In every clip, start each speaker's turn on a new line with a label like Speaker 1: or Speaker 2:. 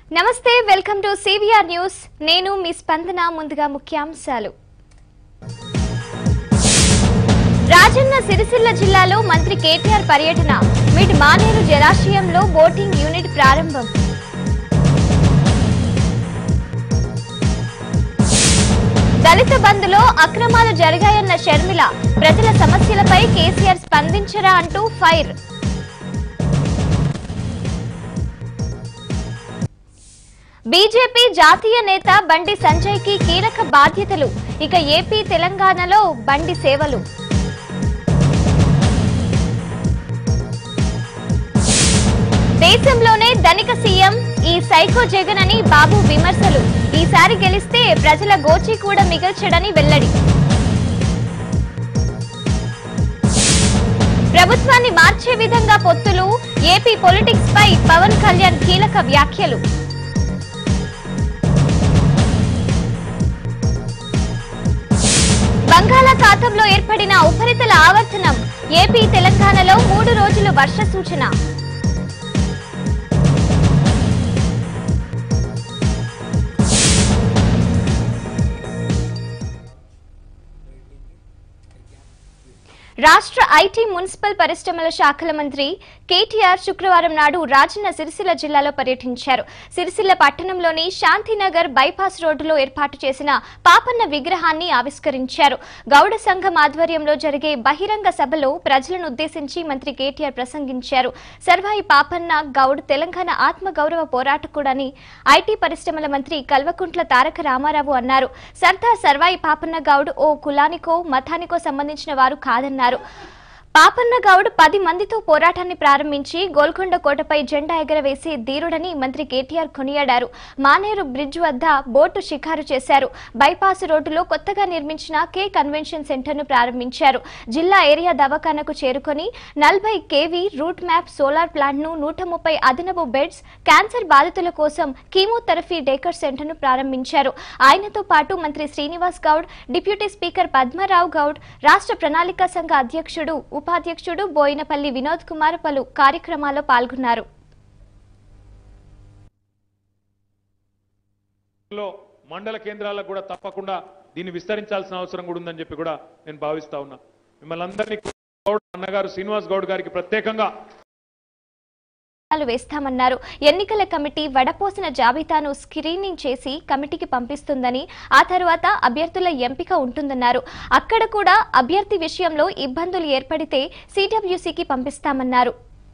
Speaker 1: నమస్తే welcome to CVR news నేను మీ స్పందన ముందుగా ముఖ్యాంశాలు రాజన్న సిరిసిల్ల జిల్లాలో మంత్రి కేటీఆర్ పర్యటన మిడ్ మానేరు జలాశయంలో బోటింగ్ యూనిట్ ప్రారంభం దళిత బంధులో అక్రమాలు జరిగాయన్న షర్మిల ప్రజల సమస్యలపై కేసీఆర్ స్పందించరా అంటూ ఫైర్ బీజేపీ జాతీయ నేత బండి సంజయ్ కి కీలక బాధ్యతలు ఇక ఏపీ తెలంగాణలో బండి సేవలు దేశంలోనే ధనిక సీఎం ఈ సైకో జగన్ అని బాబు విమర్శలు ఈసారి గెలిస్తే ప్రజల గోచి కూడా మిగల్చడని వెల్లడి ప్రభుత్వాన్ని మార్చే విధంగా పొత్తులు ఏపీ పొలిటిక్స్ పై పవన్ కళ్యాణ్ కీలక వ్యాఖ్యలు బంగాళాఖాతంలో ఏర్పడిన ఉపరితల ఆవర్తనం ఏపీ తెలంగాణలో మూడు రోజులు వర్ష సూచన రాష్ట్ర ఐటీ మున్సిపల్ పరిశ్రమల శాఖల మంత్రి కేటీఆర్ శుక్రవారం నాడు రాజన్న సిరిసిల్ల జిల్లాలో పర్యటించారు సిరిసిల్ల పట్టణంలోని శాంతినగర్ బైపాస్ రోడ్డులో ఏర్పాటు చేసిన పాపన్న విగ్రహాన్ని ఆవిష్కరించారు గౌడ సంఘం ఆధ్వర్యంలో జరిగే బహిరంగ సభలో ప్రజలను ఉద్దేశించి మంత్రి కేటీఆర్ ప్రసంగించారు సర్వాయి పాపన్న గౌడ్ తెలంగాణ ఆత్మ గౌరవ పోరాటకుడని ఐటీ పరిశ్రమల మంత్రి కల్వకుంట్ల తారక రామారావు అన్నారు సర్దార్ సర్వాయి పాపన్న గౌడ్ ఓ కులానికో మతానికో సంబంధించిన వారు కాదన్నారు పాపన్న గౌడ్ పది మందితో పోరాటాన్ని ప్రారంభించి గోల్కొండ కోటపై జెండా ఎగరవేసి ధీరుడని మంత్రి కేటీఆర్ కొనియాడారు మానేరు బ్రిడ్జ్ వద్ద బోటు షికారు చేశారు బైపాస్ రోడ్డులో కొత్తగా నిర్మించిన కే కన్వెన్షన్ సెంటర్ను ప్రారంభించారు జిల్లా ఏరియా దవాఖానకు చేరుకొని నలభై కేవీ రూట్ మ్యాప్ సోలార్ ప్లాంట్ను నూట ముప్పై అదనపు బెడ్స్ క్యాన్సర్ బాధితుల కోసం కీమోథెరపీ డేకర్ సెంటర్ను ప్రారంభించారు ఆయనతో పాటు మంత్రి శ్రీనివాస్ గౌడ్ డిప్యూటీ స్పీకర్ పద్మరావు గౌడ్ రాష్ట్ర ప్రణాళికా సంఘ అధ్యక్షుడు ఉపాధ్యక్షుడు బోయినపల్లి వినోద్ కుమార్ పలు కార్యక్రమాల్లో పాల్గొన్నారు
Speaker 2: లో మండల కేంద్రాలకు కూడా తప్పకుండా దీన్ని విస్తరించాల్సిన అవసరం కూడా ఉందని చెప్పి కూడా నేను భావిస్తా ఉన్నా మిమ్మల్ని అందరినీ గౌడ్ అన్నగారు శ్రీనివాస్ గౌడ్ గారికి ప్రత్యేకంగా
Speaker 1: లు వేస్తామన్నారు ఎన్నికల కమిటీ వడపోసిన జాబితాను స్క్రీనింగ్ చేసి కమిటీకి పంపిస్తుందని ఆ తర్వాత అభ్యర్థుల ఎంపిక ఉంటుందన్నారు అక్కడ కూడా అభ్యర్థి విషయంలో ఇబ్బందులు ఏర్పడితే సిడబ్ల్యూసీకి పంపిస్తామన్నారు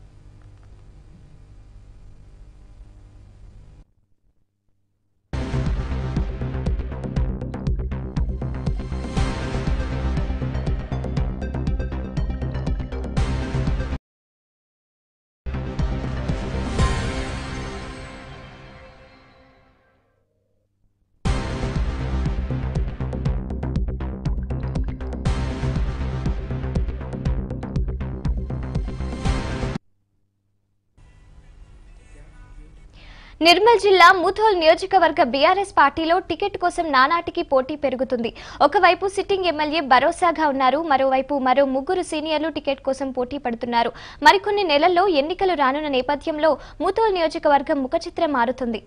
Speaker 1: నిర్మల్ జిల్లా ముథోల్ నియోజకవర్గ బీఆర్ఎస్ పార్టీలో టికెట్ కోసం నానాటికి పోటీ పెరుగుతుంది ఒకవైపు సిట్టింగ్ ఎమ్మెల్యే భరోసాగా ఉన్నారు మరోవైపు మరో ముగ్గురు సీనియర్లు టికెట్ కోసం పోటీ పడుతున్నారు మరికొన్ని నెలల్లో ఎన్నికలు రానున్న నేపథ్యంలో ముథోల్ నియోజకవర్గం ముఖచిత్రం మారుతుంది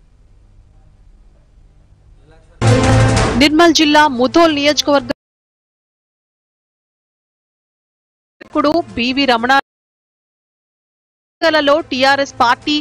Speaker 3: నిర్మల్ జిల్లా ముథోల్ నియోజకవర్గ నాయకుడు బివి రమణ ఎన్నికలలో టిఆర్ఎస్ పార్టీ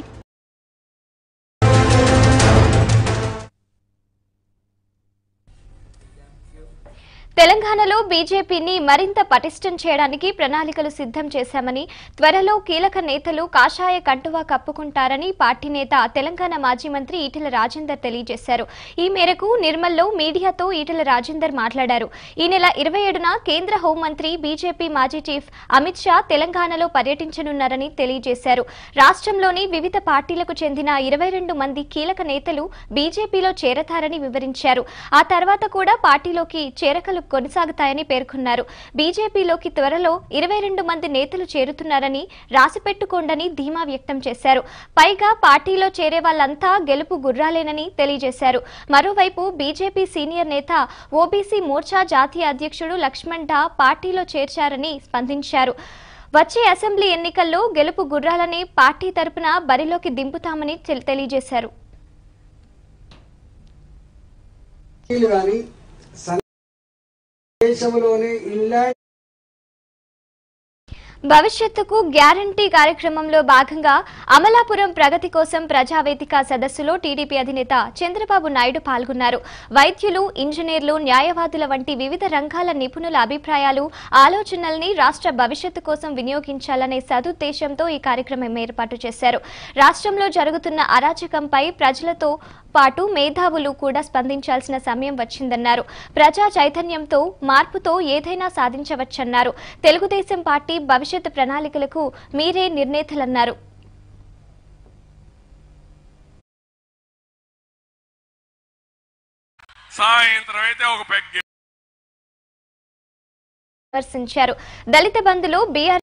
Speaker 1: తెలంగాణలో బీజేపీని మరింత పటిష్టం చేయడానికి ప్రణాళికలు సిద్ధం చేశామని త్వరలో కీలక నేతలు కాషాయ కంటువా కప్పుకుంటారని పార్టీ నేత తెలంగాణ మాజీ మంత్రి ఈటెల రాజేందర్ తెలియజేశారు ఈ మేరకు నిర్మల్లో మీడియాతో ఈటెల రాజేందర్ మాట్లాడారు ఈ నెల ఇరవై ఏడున కేంద్ర హోంమంత్రి బీజేపీ మాజీ చీఫ్ అమిత్ షా తెలంగాణలో పర్యటించనున్నారని తెలియజేశారు రాష్ట్రంలోని వివిధ పార్టీలకు చెందిన ఇరవై రెండు మంది కీలక నేతలు బీజేపీలో చేరతారని వివరించారు ఆ తర్వాత కూడా పార్టీలోకి చేరకలు కొనసాగుతాయని పేర్కొన్నారు బీజేపీలోకి త్వరలో ఇరవై రెండు మంది నేతలు చేరుతున్నారని రాసిపెట్టుకోండని ధీమా వ్యక్తం చేశారు పైగా పార్టీలో చేరే వాళ్ళంతా గెలుపు గుర్రాలేనని తెలియజేశారు మరోవైపు బీజేపీ సీనియర్ నేత ఓబీసీ మోర్చా జాతీయ అధ్యక్షుడు లక్ష్మణ్ డా పార్టీలో చేర్చారని స్పందించారు వచ్చే అసెంబ్లీ ఎన్నికల్లో గెలుపు గుర్రాలని పార్టీ తరపున బరిలోకి దింపుతామని తెల్- తెలియజేశారు
Speaker 4: వీళ్ళు కానీ దేశంలోనే ఇంగ్లాండ్
Speaker 1: భవిష్యత్తుకు గ్యారంటీ కార్యక్రమంలో భాగంగా అమలాపురం ప్రగతి కోసం ప్రజావేదిక సదస్సులో టీడీపీ అధినేత చంద్రబాబు నాయుడు పాల్గొన్నారు వైద్యులు ఇంజనీర్లు న్యాయవాదుల వంటి వివిధ రంగాల నిపుణుల అభిప్రాయాలు ఆలోచనల్ని రాష్ట్ర భవిష్యత్తు కోసం వినియోగించాలనే సదుద్దేశంతో ఈ కార్యక్రమం ఏర్పాటు చేశారు రాష్ట్రంలో జరుగుతున్న అరాచకంపై ప్రజలతో పాటు మేధావులు కూడా స్పందించాల్సిన సమయం వచ్చిందన్నారు ప్రజా చైతన్యంతో మార్పుతో ఏదైనా సాధించవచ్చన్నారు తెలుగుదేశం పార్టీ భవిష్యత్ ప్రణాళికలకు మీరే నిర్ణేతలన్నారు
Speaker 5: సాయంత్రం అయితే ఒక పెగ్గి
Speaker 1: విమర్శించారు దళిత బంధులు బీఆర్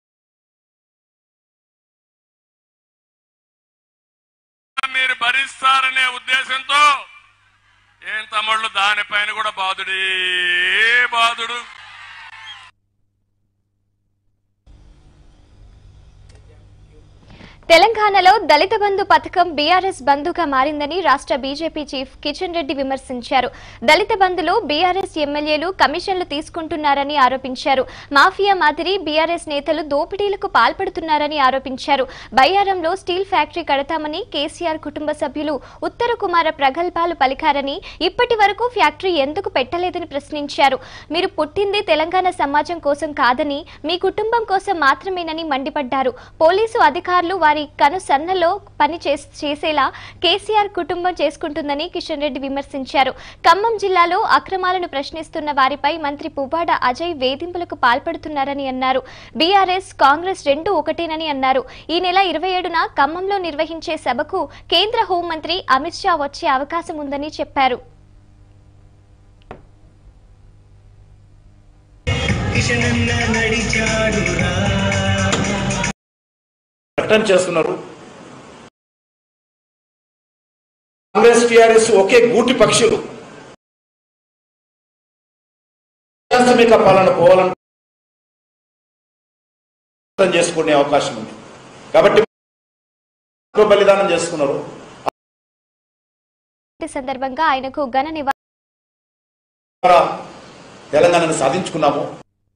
Speaker 5: మీరు భరిస్తారనే ఉద్దేశంతో ఏం తమ్ముళ్ళు దానిపైన కూడా బాధుడే బాధుడు
Speaker 1: తెలంగాణలో దళిత బంధు పథకం బీఆర్ఎస్ బంధుగా మారిందని రాష్ట్ర బీజేపీ చీఫ్ కిషన్ రెడ్డి విమర్శించారు దళిత బంధులో బీఆర్ఎస్ ఎమ్మెల్యేలు కమిషన్లు తీసుకుంటున్నారని ఆరోపించారు మాఫియా మాదిరి బీఆర్ఎస్ నేతలు దోపిడీలకు పాల్పడుతున్నారని ఆరోపించారు బయ్యారంలో స్టీల్ ఫ్యాక్టరీ కడతామని కేసీఆర్ కుటుంబ సభ్యులు ఉత్తర కుమార ప్రగల్భాలు పలికారని ఇప్పటి వరకు ఫ్యాక్టరీ ఎందుకు పెట్టలేదని ప్రశ్నించారు మీరు పుట్టింది తెలంగాణ సమాజం కోసం కాదని మీ కుటుంబం కోసం మాత్రమేనని మండిపడ్డారు పోలీసు అధికారులు వారి కను సన్నలో పని చేస్- చేసేలా కేసీఆర్ కుటుంబం చేసుకుంటుందని కిషన్ రెడ్డి విమర్శించారు ఖమ్మం జిల్లాలో అక్రమాలను ప్రశ్నిస్తున్న వారిపై మంత్రి పువ్వాడ అజయ్ వేధింపులకు పాల్పడుతున్నారని అన్నారు బీఆర్ఎస్ కాంగ్రెస్ రెండు ఒకటేనని అన్నారు ఈ నెల ఇరవై ఏడున ఖమ్మంలో నిర్వహించే సభకు కేంద్ర హోంమంత్రి అమిత్ షా వచ్చే అవకాశం ఉందని చెప్పారు
Speaker 6: ప్రకటన చేస్తున్నారు కాంగ్రెస్ టిఆర్ఎస్ ఒకే గూటి పక్షులు ప్రజాస్వామిక పాలన పోవాలని అర్థం చేసుకునే అవకాశం ఉంది కాబట్టి బలిదానం చేసుకున్నారు
Speaker 1: ఈ సందర్భంగా ఆయనకు ఘన నివా
Speaker 6: ద్వారా తెలంగాణను సాధించుకున్నాము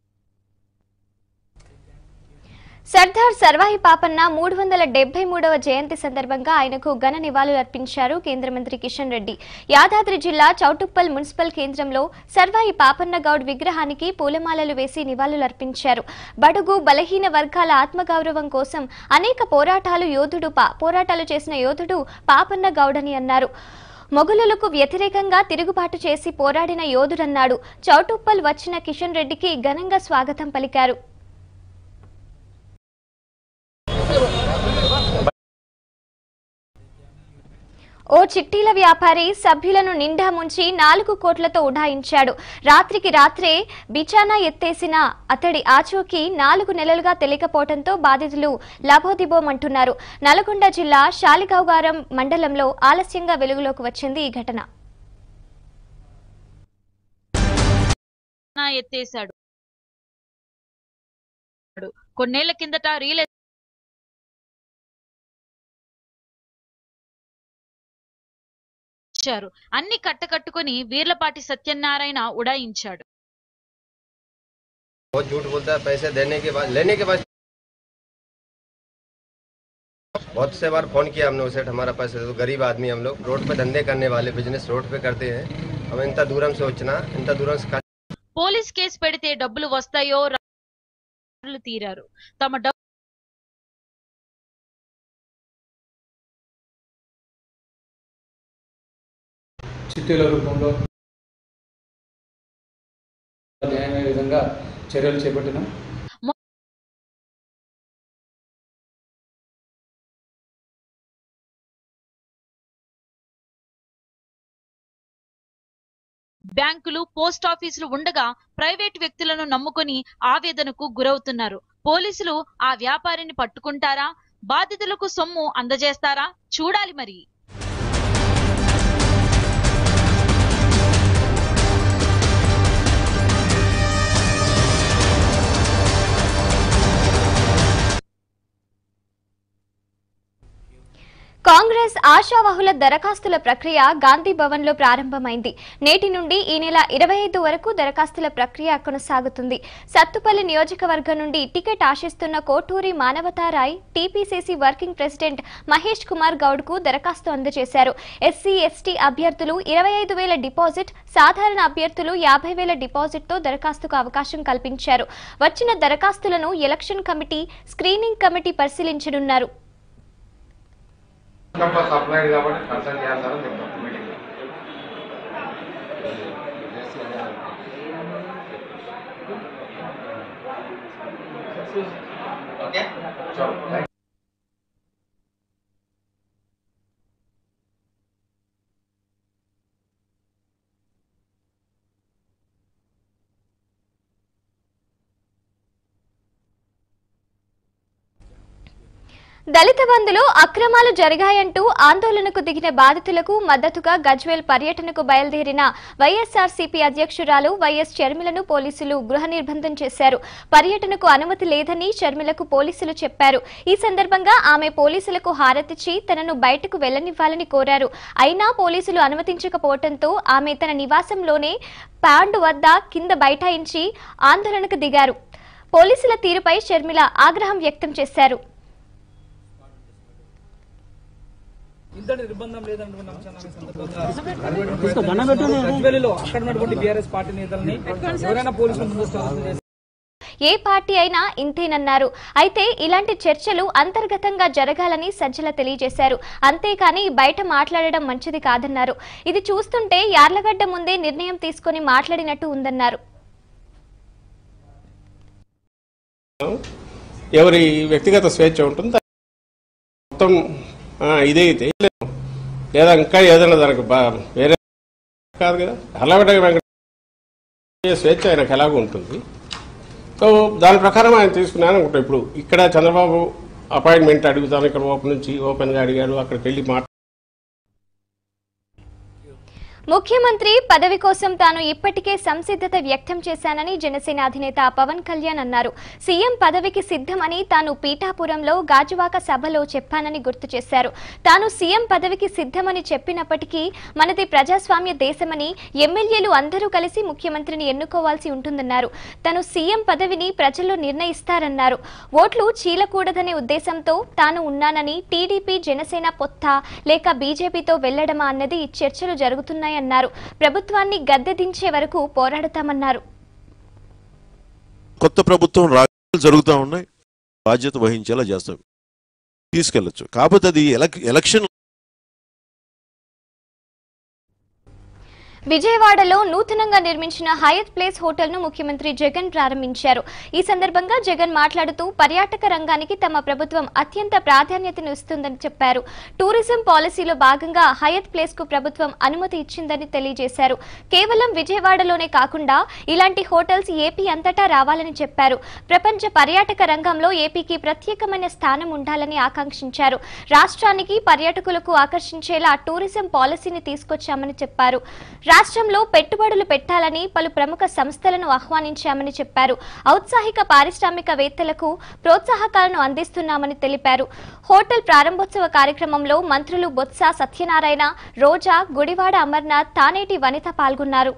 Speaker 1: సర్దార్ సర్వాయి పాపన్న మూడు వందల డెబ్బై మూడవ జయంతి సందర్భంగా ఆయనకు ఘన నివాళులు అర్పించారు కేంద్ర మంత్రి కిషన్ రెడ్డి యాదాద్రి జిల్లా చౌటుప్పల్ మున్సిపల్ కేంద్రంలో సర్వాయి పాపన్న గౌడ్ విగ్రహానికి పూలమాలలు వేసి నివాళులు అర్పించారు బడుగు బలహీన వర్గాల ఆత్మగౌరవం కోసం అనేక పోరాటాలు యోధుడు పా- పోరాటాలు చేసిన యోధుడు పాపన్న గౌడ్ అని అన్నారు మొఘలులకు వ్యతిరేకంగా తిరుగుబాటు చేసి పోరాడిన యోధుడన్నాడు చౌటుప్పల్ వచ్చిన కిషన్ రెడ్డికి ఘనంగా స్వాగతం పలికారు ఓ చిట్టీల వ్యాపారి సభ్యులను నిండా ముంచి నాలుగు కోట్లతో ఉడాయించాడు రాత్రికి రాత్రే బిచానా ఎత్తేసిన అతడి ఆచూకీ నాలుగు నెలలుగా తెలియకపోవడంతో బాధితులు లబోదిబోమంటున్నారు నల్గొండ జిల్లా శాలిగౌగారం మండలంలో ఆలస్యంగా వెలుగులోకి వచ్చింది ఈ ఘటన
Speaker 7: నా ఎత్తేశాడు కొన్నేళ్ల కిందట రియల్ ఇచ్చారు అన్ని కట్టకట్టుకుని వీర్లపాటి సత్యనారాయణ ఉడాయించాడు
Speaker 8: बहुत झूठ बोलता है पैसे देने के बाद लेने के बाद बहुत से बार फोन किया हमने उसे हमारा पैसे दे दो गरीब आदमी हम लोग रोड पे धंधे करने वाले बिजनेस रोड पे करते हैं हम इंత दूरम से వచ్చినా ఇంత దూరం से
Speaker 7: పోలీస్ కేసు పెడితే డబ్బులు వస్తాయో రాళ్ళు తీరారు తమ డబ్బు
Speaker 9: చిత్తీల రూపంలో న్యాయమైన విధంగా చర్యలు చేపట్టినాం
Speaker 7: బ్యాంకులు పోస్ట్ ఆఫీసులు ఉండగా ప్రైవేట్ వ్యక్తులను నమ్ముకొని ఆవేదనకు గురవుతున్నారు పోలీసులు ఆ వ్యాపారిని పట్టుకుంటారా బాధితులకు సొమ్ము అందజేస్తారా చూడాలి మరి
Speaker 1: కాంగ్రెస్ ఆశావహుల దరఖాస్తుల ప్రక్రియ గాంధీ భవన్ లో ప్రారంభమైంది నేటి నుండి ఈ నెల ఇరవై ఐదు వరకు దరఖాస్తుల ప్రక్రియ కొనసాగుతుంది సత్తుపల్లి నియోజకవర్గం నుండి టికెట్ ఆశిస్తున్న Koturi Manavatha Roy TPCC working president Mahesh Kumar Goud కు దరఖాస్తు అందజేశారు ఎస్సీ ఎస్టీ అభ్యర్థులు ఇరవై ఐదు వేల డిపాజిట్ సాధారణ అభ్యర్థులు యాభై వేల డిపాజిట్ తో దరఖాస్తుకు అవకాశం కల్పించారు వచ్చిన దరఖాస్తులను ఎలక్షన్ కమిటీ స్క్రీనింగ్ కమిటీ పరిశీలించనున్నారు
Speaker 6: కంపల్స్ అప్లైడ్ కాబట్టి కన్సల్ట్ చేస్తారని చెప్తాం మీటింగ్ ఓకే చలో
Speaker 1: దళిత బంధులో అక్రమాలు జరిగాయంటూ ఆందోళనకు దిగిన బాధితులకు మద్దతుగా గజ్వేల్ పర్యటనకు బయలుదేరిన వైఎస్ఆర్సీపీ అధ్యక్షురాలు వైఎస్ షర్మిలను పోలీసులు గృహ నిర్బంధం చేశారు పర్యటనకు అనుమతి లేదని షర్మిలకు పోలీసులు చెప్పారు ఈ సందర్భంగా ఆమె పోలీసులకు హారతిచ్చి తనను బయటకు వెళ్లనివ్వాలని కోరారు అయినా పోలీసులు అనుమతించకపోవడంతో ఆమె తన నివాసంలోనే పాండు వద్ద కింద బైఠాయించి ఆందోళనకు దిగారు పోలీసుల తీరుపై షర్మిల ఆగ్రహం వ్యక్తం చేశారు
Speaker 4: ఇంతటి నిర్బంధం లేదంటున్నాం చాలా సందర్భంగా గజ్వేలిలో అక్కడ ఉన్నటువంటి బీఆర్ఎస్ పార్టీ నేతల్ని ఎవరైనా పోలీసులు ముందస్తు అరెస్టు చేసి
Speaker 1: ఏ పార్టీ అయినా ఇంతేనన్నారు అయితే ఇలాంటి చర్చలు అంతర్గతంగా జరగాలని సజ్జల తెలియజేశారు అంతేకాని బయట మాట్లాడడం మంచిది కాదన్నారు ఇది చూస్తుంటే యార్లగడ్డ ముందే నిర్ణయం తీసుకొని మాట్లాడినట్టు ఉందన్నారు
Speaker 10: ఎవరి వ్యక్తిగత స్వేచ్ఛ ఉంటుంది మొత్తం ఆ, ఇదైతే లేదు. లేదా ఇంకా ఏదైనా దానికి బా- వేరే కాదు కదా అల్లబడ్డ వెంకట స్వేచ్ఛ ఆయనకు ఎలాగో ఉంటుంది సో దాని ప్రకారం ఆయన తీసుకున్నాను అనుకుంటా ఇప్పుడు ఇక్కడ చంద్రబాబు అపాయింట్మెంట్ అడుగుతాను ఇక్కడ ఓపెన్ నుంచి ఓపెన్గా అడిగాడు అక్కడికి వెళ్ళి మాట
Speaker 1: ముఖ్యమంత్రి పదవి కోసం తాను ఇప్పటికే సంసిద్ధత వ్యక్తం చేశానని జనసేన అధినేత పవన్ కళ్యాణ్ అన్నారు సీఎం పదవికి సిద్ధమని తాను పీఠాపురంలో గాజువాక సభలో చెప్పానని గుర్తు చేశారు తాను సీఎం పదవికి సిద్ధమని చెప్పినప్పటికీ మనది ప్రజాస్వామ్య దేశమని ఎమ్మెల్యేలు అందరూ కలిసి ముఖ్యమంత్రిని ఎన్నుకోవాల్సి ఉంటుందన్నారు తను సీఎం పదవిని ప్రజల్లో నిర్ణయిస్తారన్నారు ఓట్లు చీలకూడదనే ఉద్దేశంతో తాను ఉన్నానని టీడీపీ జనసేన పొత్త లేక బీజేపీతో వెళ్లడమా అన్నది చర్చలు జరుగుతున్నాయన్నారు ప్రభుత్వాన్ని గద్దె దించే వరకు పోరాడతామన్నారు
Speaker 11: కొత్త ప్రభుత్వం రాజకీయాలు జరుగుతూ ఉన్నాయి బాధ్యత వహించేలా చేస్తాం తీసుకెళ్లొచ్చు కాకపోతే అది ఎలక్ ఎలక్షన్
Speaker 1: విజయవాడలో నూతనంగా నిర్మించిన హయత్ ప్లేస్ హోటల్ ను ముఖ్యమంత్రి జగన్ ప్రారంభించారు ఈ సందర్భంగా జగన్ మాట్లాడుతూ పర్యాటక రంగానికి తమ ప్రభుత్వం అత్యంత ప్రాధాన్యతను ఇస్తుందని చెప్పారు టూరిజం పాలసీలో భాగంగా హయత్ ప్లేస్ కు ప్రభుత్వం అనుమతి ఇచ్చిందని తెలియజేశారు కేవలం విజయవాడలోనే కాకుండా ఇలాంటి హోటల్స్ ఏపీ అంతటా రావాలని చెప్పారు ప్రపంచ పర్యాటక రంగంలో ఏపీకి ప్రత్యేకమైన స్థానం ఉండాలని ఆకాంక్షించారు రాష్ట్రానికి పర్యాటకులకు ఆకర్షించేలా టూరిజం పాలసీని తీసుకొచ్చామని చెప్పారు రాష్ట్రంలో పెట్టుబడులు పెట్టాలని పలు ప్రముఖ సంస్థలను ఆహ్వానించామని చెప్పారు ఔత్సాహిక పారిశ్రామికవేత్తలకు ప్రోత్సాహకాలను అందిస్తున్నామని తెలిపారు హోటల్ ప్రారంభోత్సవ కార్యక్రమంలో మంత్రులు బొత్స సత్యనారాయణ రోజా గుడివాడ అమర్నాథ్ తానేటి వనిత పాల్గొన్నారు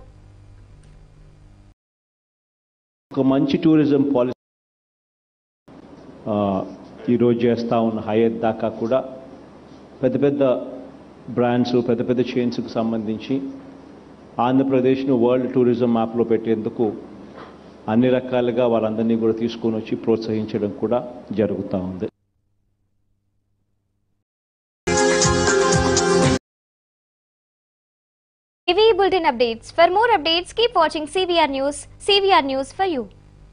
Speaker 12: ఒక మంచి టూరిజం పాలసీ ఆ, ఈరోజు చేస్తూ ఉన్న హయత్ దాకా కూడా పెద్ద పెద్ద బ్రాండ్స్ పెద్ద పెద్ద చైన్స్కి సంబంధించి ఆంధ్రప్రదేశ్ను వరల్డ్ టూరిజం మ్యాప్లో పెట్టేందుకు అన్ని రకాలుగా వాళ్ళందరినీ కూడా తీసుకొని వచ్చి ప్రోత్సహించడం కూడా జరుగుతూ ఉంది
Speaker 1: ఇవి bulletin updates for more updates keep watching CVR news CVR news for you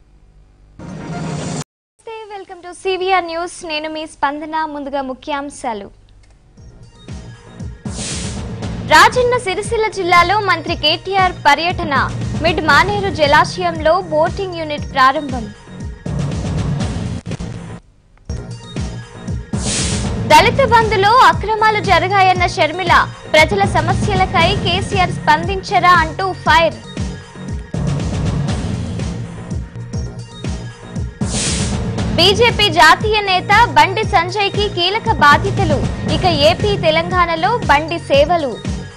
Speaker 1: welcome to CVR news నేను మీ స్పందన ముందుగా ముఖ్యాంశాలు రాజన్న సిరిసిల్ల జిల్లాలో మంత్రి కేటీఆర్ పర్యటన మిడ్ మానేరు జలాశయంలో బోటింగ్ యూనిట్ ప్రారంభం దళిత బంధులో అక్రమాలు జరిగాయన్న షర్మిల ప్రజల సమస్యలకై కేసీఆర్ స్పందించరా అంటూ ఫైర్ బీజేపీ జాతీయ నేత బండి సంజయ్ కి కీలక బాధ్యతలు ఇక ఏపీ తెలంగాణలో బండి సేవలు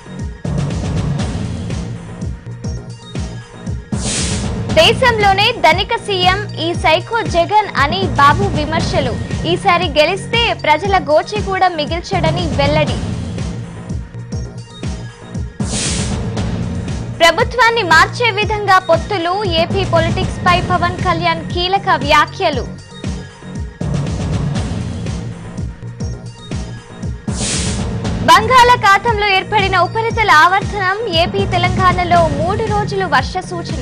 Speaker 1: దేశంలోనే ధనిక సీఎం ఈ సైకో జగన్ అని బాబు విమర్శలు ఈసారి గెలిస్తే ప్రజల గోచి కూడా మిగిల్చడని వెల్లడి ప్రభుత్వాన్ని మార్చే విధంగా పొత్తులు ఏపీ పొలిటిక్స్ పై పవన్ కళ్యాణ్ కీలక వ్యాఖ్యలు బంగాళాఖాతంలో ఏర్పడిన ఉపరితల ఆవర్తనం ఏపీ తెలంగాణలో మూడు రోజులు వర్ష సూచన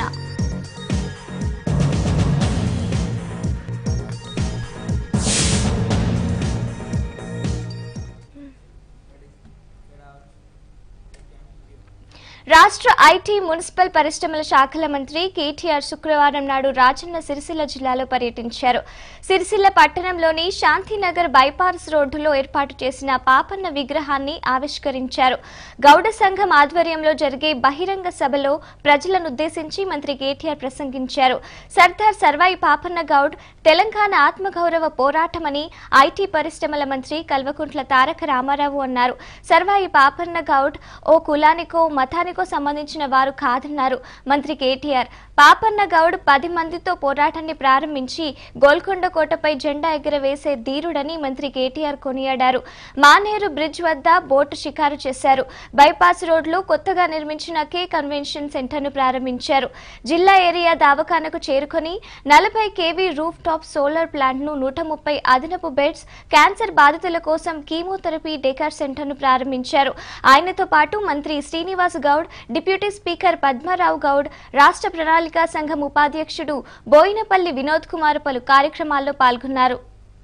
Speaker 1: రాష్ట్ర ఐటీ మున్సిపల్ పరిశ్రమల శాఖల మంత్రి కేటీఆర్ శుక్రవారం నాడు రాజన్న సిరిసిల్ల జిల్లాలో పర్యటించారు సిరిసిల్ల పట్టణంలోని శాంతినగర్ బైపాస్ రోడ్డులో ఏర్పాటు చేసిన పాపన్న విగ్రహాన్ని ఆవిష్కరించారు గౌడ సంఘం ఆధ్వర్యంలో జరిగే బహిరంగ సభలో ప్రజలనుద్దేశించి మంత్రి కేటీఆర్ ప్రసంగించారు సర్దార్ సర్వాయి పాపన్న గౌడ్ తెలంగాణ ఆత్మగౌరవ పోరాటమని ఐటీ పరిశ్రమల మంత్రి కల్వకుంట్ల తారక రామారావు అన్నారు సర్వాయి పాపన్న గౌడ్ ఓ కులానికో మతానికో సంబంధించిన వారు కాదన్నారు మంత్రి కేటీఆర్ పాపన్న గౌడ్ పది మందితో పోరాటాన్ని ప్రారంభించి గోల్కొండ కోటపై జెండా ఎగురవేసే ధీరుడని మంత్రి కేటీఆర్ కొనియాడారు మానేరు బ్రిడ్జ్ వద్ద బోటు షికారు చేశారు బైపాస్ రోడ్లో కొత్తగా నిర్మించిన కే కన్వెన్షన్ సెంటర్ను ప్రారంభించారు జిల్లా ఏరియా దావఖానకు చేరుకొని నలభై కేవీ రూఫ్ టాప్ సోలార్ ప్లాంట్ను నూట ముప్పై అదనపు బెడ్స్ క్యాన్సర్ బాధితుల కోసం కీమోథెరపీ డేకార్ సెంటర్ను ప్రారంభించారు ఆయనతో పాటు మంత్రి శ్రీనివాస్ గౌడ్ డిప్యూటీ స్పీకర్ పద్మారావు గౌడ్ రాష్ట్ర ప్రణాళికా సంఘం ఉపాధ్యక్షుడు బోయినపల్లి వినోద్ కుమార్ పలు కార్యక్రమాల్లో పాల్గొన్నారు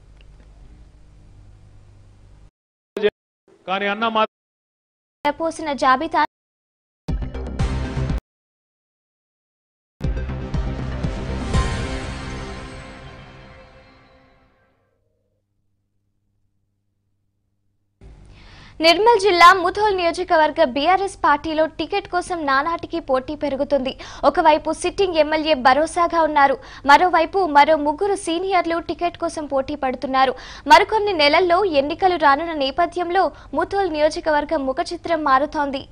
Speaker 2: కానీ అన్న మా
Speaker 1: పోసిన జాబితా నిర్మల్ జిల్లా ముథోల్ నియోజకవర్గ బీఆర్ఎస్ పార్టీలో టికెట్ కోసం నానాటికి పోటీ పెరుగుతుంది ఒకవైపు సిట్టింగ్ ఎమ్మెల్యే భరోసాగా ఉన్నారు మరోవైపు మరో ముగ్గురు సీనియర్లు టికెట్ కోసం పోటీ పడుతున్నారు మరికొన్ని నెలల్లో ఎన్నికలు రానున్న నేపథ్యంలో ముథోల్ నియోజకవర్గం ముఖ చిత్రం మారుతోంది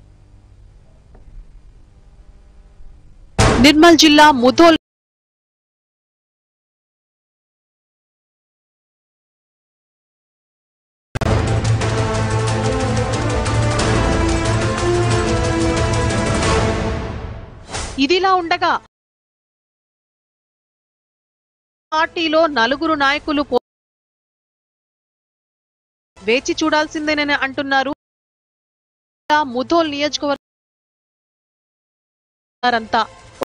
Speaker 3: నిర్మల్ జిల్లా ముధోల్ ఇదిలా ఉండగా పార్టీలో నలుగురు నాయకులు పో- వేచి చూడాల్సిందేనని అంటున్నారు ముధోల్ నియోజకవర్గం అంతా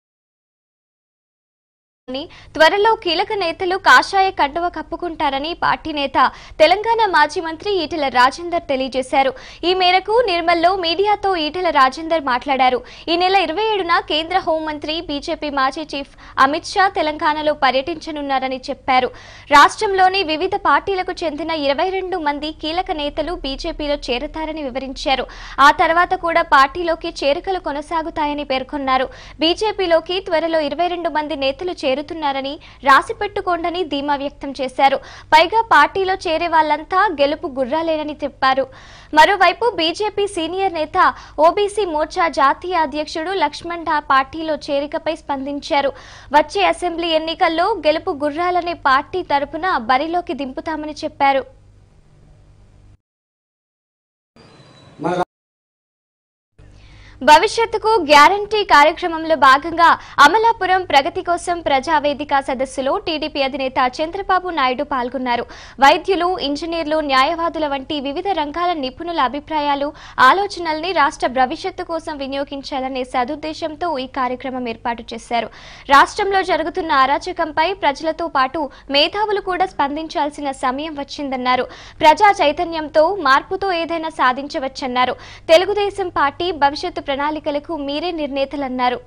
Speaker 1: అని త్వరలో కీలక నేతలు కాషాయ కండువ కప్పుకుంటారని పార్టీ నేత తెలంగాణ మాజీ మంత్రి ఈటెల రాజేందర్ తెలియజేశారు ఈ మేరకు నిర్మల్లో మీడియాతో ఈటెల రాజేందర్ మాట్లాడారు ఈ నెల ఇరవై ఏడున కేంద్ర హోంమంత్రి బీజేపీ మాజీ చీఫ్ అమిత్ షా తెలంగాణలో పర్యటించనున్నారని చెప్పారు రాష్ట్రంలోని వివిధ పార్టీలకు చెందిన ఇరవై రెండు మంది కీలక నేతలు బీజేపీలో చేరతారని వివరించారు ఆ తర్వాత కూడా పార్టీలోకి చేరికలు కొనసాగుతాయని పేర్కొన్నారు బీజేపీలోకి త్వరలో ఇరవై రెండు మంది నేతలు చేరుతున్నారని రాసిపెట్టుకోండని ధీమా వ్యక్తం చేశారు పైగా పార్టీలో చేరే వాళ్ళంతా గెలుపు గుర్రాలేనని చెప్పారు మరోవైపు బీజేపీ సీనియర్ నేత ఓబీసీ మోర్చా జాతీయ అధ్యక్షుడు లక్ష్మణ్ డా పార్టీలో చేరికపై స్పందించారు వచ్చే అసెంబ్లీ ఎన్నికల్లో గెలుపు గుర్రాలనే పార్టీ తరపున బరిలోకి దింపుతామని చెప్పారు భవిష్యత్తుకు గ్యారంటీ కార్యక్రమంలో భాగంగా అమలాపురం ప్రగతి కోసం ప్రజావేదిక సదస్సులో టీడీపీ అధినేత చంద్రబాబు నాయుడు పాల్గొన్నారు వైద్యులు ఇంజనీర్లు న్యాయవాదుల వంటి వివిధ రంగాల నిపుణుల అభిప్రాయాలు ఆలోచనల్ని రాష్ట్ర భవిష్యత్తు కోసం వినియోగించాలనే సదుద్దేశంతో ఈ కార్యక్రమం ఏర్పాటు చేశారు రాష్ట్రంలో జరుగుతున్న అరాచకంపై ప్రజలతో పాటు మేధావులు కూడా స్పందించాల్సిన సమయం వచ్చిందన్నారు ప్రజా చైతన్యంతో మార్పుతో ఏదైనా సాధించవచ్చన్నారు తెలుగుదేశం పార్టీ భవిష్యత్తు ప్రణాళికలకు మీరే నిర్ణేతలన్నారు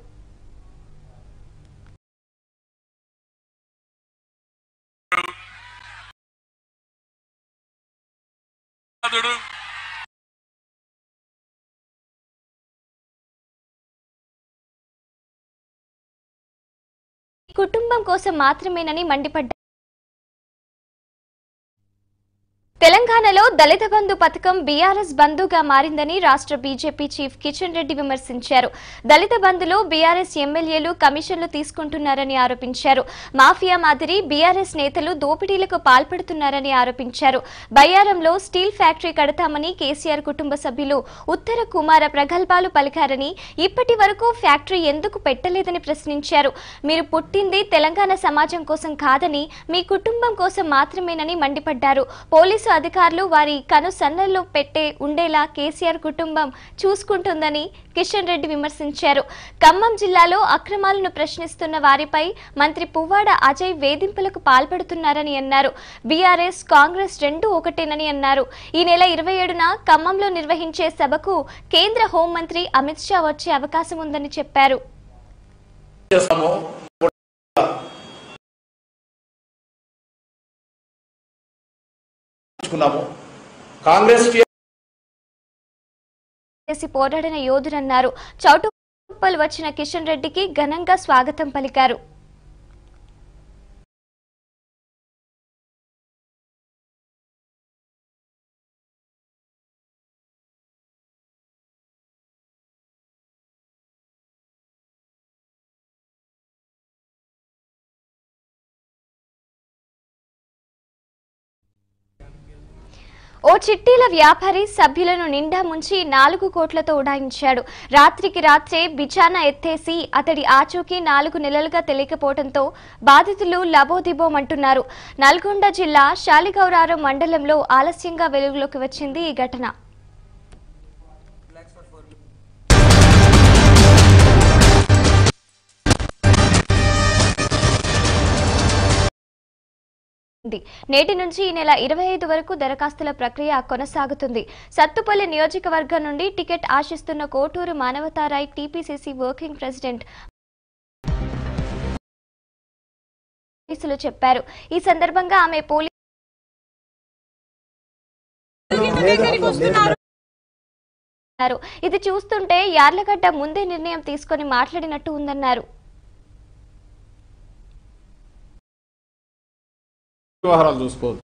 Speaker 5: బాధుడు
Speaker 1: కుటుంబం కోసం మాత్రమేనని మండిపడ్డారు తెలంగాణలో దళిత బంధు పథకం బీఆర్ఎస్ బంధుగా మారిందని రాష్ట్ర బీజేపీ చీఫ్ కిషన్ రెడ్డి విమర్శించారు దళిత బంధులో బీఆర్ఎస్ ఎమ్మెల్యేలు కమిషన్లు తీసుకుంటున్నారని ఆరోపించారు మాఫియా మాదిరి బీఆర్ఎస్ నేతలు దోపిడీలకు పాల్పడుతున్నారని ఆరోపించారు బయ్యారంలో స్టీల్ ఫ్యాక్టరీ కడతామని కేసీఆర్ కుటుంబ సభ్యులు ఉత్తర కుమార ప్రగల్భాలు పలికారని ఇప్పటి వరకు ఫ్యాక్టరీ ఎందుకు పెట్టలేదని ప్రశ్నించారు మీరు పుట్టింది తెలంగాణ సమాజం కోసం కాదని మీ కుటుంబం కోసం మాత్రమేనని మండిపడ్డారు పోలీసు అధికారులు వారి కనుసన్నల్లో పెట్టే ఉండేలా కేసీఆర్ కుటుంబం చూసుకుంటుందని కిషన్ రెడ్డి విమర్శించారు ఖమ్మం జిల్లాలో అక్రమాలను ప్రశ్నిస్తున్న వారిపై మంత్రి పువ్వాడ అజయ్ వేధింపులకు పాల్పడుతున్నారని అన్నారు బీఆర్ఎస్ కాంగ్రెస్ రెండు ఒకటేనని అన్నారు ఈ నెల ఇరవై ఏడున ఖమ్మంలో నిర్వహించే సభకు కేంద్ర హోంమంత్రి అమిత్ షా వచ్చే అవకాశం ఉందని చెప్పారు
Speaker 6: చేస్తాము తీసుకున్నాము కాంగ్రెస్
Speaker 1: చేసి పోరాడిన యోధురన్నారు చౌటుప్పల్ వచ్చిన కిషన్ రెడ్డికి ఘనంగా స్వాగతం పలికారు ఓ చిట్టీల వ్యాపారి సభ్యులను నిండా ముంచి నాలుగు కోట్లతో ఉడాయించాడు రాత్రికి రాత్రే బిచానా ఎత్తేసి అతడి ఆచూకీ నాలుగు నెలలుగా తెలియకపోవడంతో బాధితులు లబోదిబోమంటున్నారు నల్గొండ జిల్లా శాలిగౌరారం మండలంలో ఆలస్యంగా వెలుగులోకి వచ్చింది ఈ ఘటన ఉంది. నేటి నుంచి ఈ నెల ఇరవై ఐదు వరకు దరఖాస్తుల ప్రక్రియ కొనసాగుతుంది సత్తుపల్లి నియోజకవర్గం నుండి టికెట్ ఆశిస్తున్న Koturu Manavatha Roy TPCC working president పోలీసులు చెప్పారు ఈ సందర్భంగా ఆమె పోలీసు అన్నారు. ఇది చూస్తుంటే యార్లగడ్డ ముందే నిర్ణయం తీసుకొని మాట్లాడినట్టు ఉందన్నారు
Speaker 10: వ్యవహారాలు చూసుకోవద్దు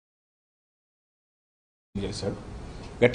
Speaker 10: చేశాడు గట్టి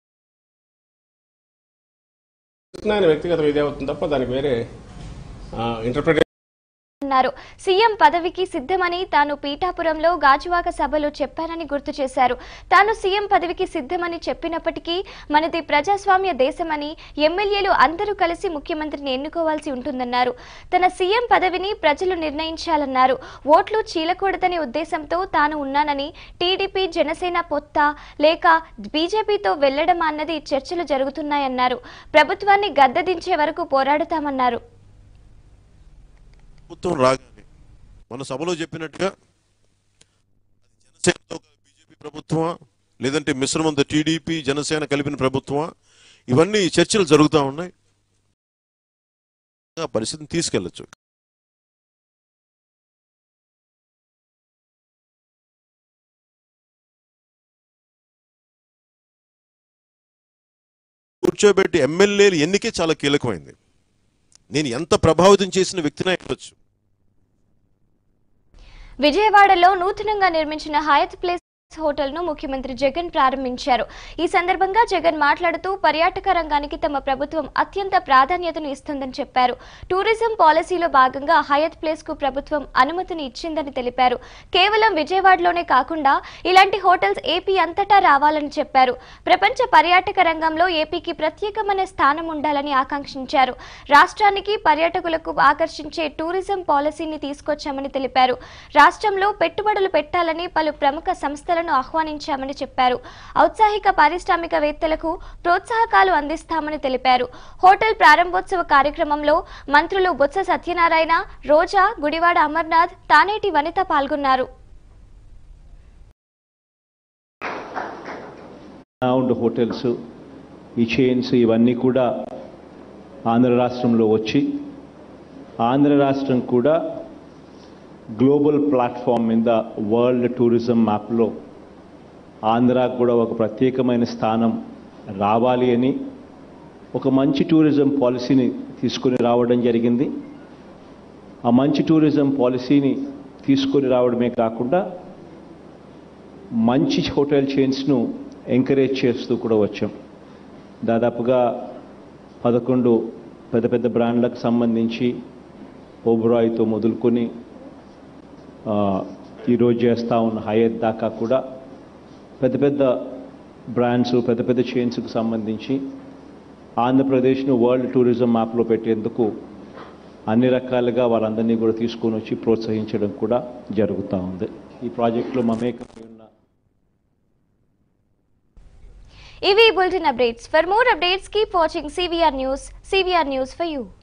Speaker 10: ఆయన వ్యక్తిగత ఇదే అవుతుంది తప్ప దానికి వేరే ఇంటర్ప్రిటేషన్
Speaker 1: అన్నారు సీఎం పదవికి సిద్ధమని తాను పీఠాపురంలో గాజువాక సభలో చెప్పానని గుర్తు చేశారు తాను సీఎం పదవికి సిద్ధమని చెప్పినప్పటికీ మనది ప్రజాస్వామ్య దేశమని ఎమ్మెల్యేలు అందరూ కలిసి ముఖ్యమంత్రిని ఎన్నుకోవాల్సి ఉంటుందన్నారు తన సీఎం పదవిని ప్రజలు నిర్ణయించాలన్నారు ఓట్లు చీలకూడదనే ఉద్దేశంతో తాను ఉన్నానని టీడీపీ జనసేన పొత్త లేక బీజేపీతో వెళ్లడమా అన్నది చర్చలు జరుగుతున్నాయన్నారు ప్రభుత్వాన్ని గద్దదించే వరకు పోరాడుతామన్నారు
Speaker 11: ప్రభుత్వం రాగానే మన సభలో చెప్పినట్టుగా జనసేనతో బీజేపీ ప్రభుత్వమా లేదంటే మిశ్రమంతో టీడీపీ జనసేన కలిపిన ప్రభుత్వమా ఇవన్నీ చర్చలు జరుగుతూ ఉన్నాయి ఆ పరిస్థితిని తీసుకెళ్లొచ్చు కూర్చోబెట్టి ఎమ్మెల్యేలు ఎన్నికే చాలా కీలకమైంది నేను ఎంత ప్రభావితం చేసిన వ్యక్తినే ఉండొచ్చు
Speaker 1: విజయవాడలో నూతనంగా నిర్మించిన హయత్ ప్లేస్ హోటల్ ను ముఖ్యమంత్రి జగన్ ప్రారంభించారు ఈ సందర్భంగా జగన్ మాట్లాడుతూ పర్యాటక రంగానికి తమ ప్రభుత్వం అత్యంత ప్రాధాన్యతను ఇస్తుందని చెప్పారు టూరిజం పాలసీలో భాగంగా హయత్ ప్లేస్ కు ప్రభుత్వం అనుమతిని ఇచ్చిందని తెలిపారు కేవలం విజయవాడలోనే కాకుండా ఇలాంటి హోటల్స్ ఏపీ అంతటా రావాలని చెప్పారు ప్రపంచ పర్యాటక రంగంలో ఏపీకి ప్రత్యేకమైన స్థానం ఉండాలని ఆకాంక్షించారు రాష్ట్రానికి పర్యాటకులకు ఆకర్షించే టూరిజం పాలసీని తీసుకొచ్చామని తెలిపారు రాష్ట్రంలో పెట్టుబడులు పెట్టాలని పలు ప్రముఖ సంస్థలను ఆహ్వానించామని చెప్పారు ఔత్సాహిక పారిశ్రామికవేత్తలకు ప్రోత్సాహకాలు అందిస్తామని తెలిపారు హోటల్ ప్రారంభోత్సవ కార్యక్రమంలో మంత్రులు బొత్స సత్యనారాయణ రోజా గుడివాడ అమర్నాథ్ తానేటి వనిత పాల్గొన్నారు
Speaker 12: రౌండ్ హోటల్స్ ఈ చైన్స్ ఇవన్నీ కూడా ఆంధ్ర రాష్ట్రంలో వచ్చి ఆంధ్ర రాష్ట్రం కూడా గ్లోబల్ ప్లాట్ఫామ్ మీద వరల్డ్ టూరిజం మ్యాప్లో ఆంధ్రాకు కూడా ఒక ప్రత్యేకమైన స్థానం రావాలి అని ఒక మంచి టూరిజం పాలసీని తీసుకొని రావడం జరిగింది ఆ మంచి టూరిజం పాలసీని తీసుకొని రావడమే కాకుండా మంచి హోటల్ చైన్స్ను ఎంకరేజ్ చేస్తూ కూడా వచ్చాం దాదాపుగా పదకొండు పెద్ద పెద్ద బ్రాండ్లకు సంబంధించి ఓబ్రాయ్తో మొదలుకొని ఆ, ఈరోజు చేస్తూ ఉన్న హయత్ దాకా కూడా పెద్ద పెద్ద బ్రాండ్స్ పెద్ద పెద్ద చైన్స్కి సంబంధించి ఆంధ్రప్రదేశ్ను వరల్డ్ టూరిజం మ్యాప్లో పెట్టేందుకు అన్ని రకాలుగా వాళ్ళందరినీ కూడా తీసుకొని వచ్చి ప్రోత్సహించడం కూడా జరుగుతూ ఉంది ఈ ప్రాజెక్టులో మమేకమై ఉన్న
Speaker 1: ఇవి bulletin updates for more updates keep watching CVR news CVR news for you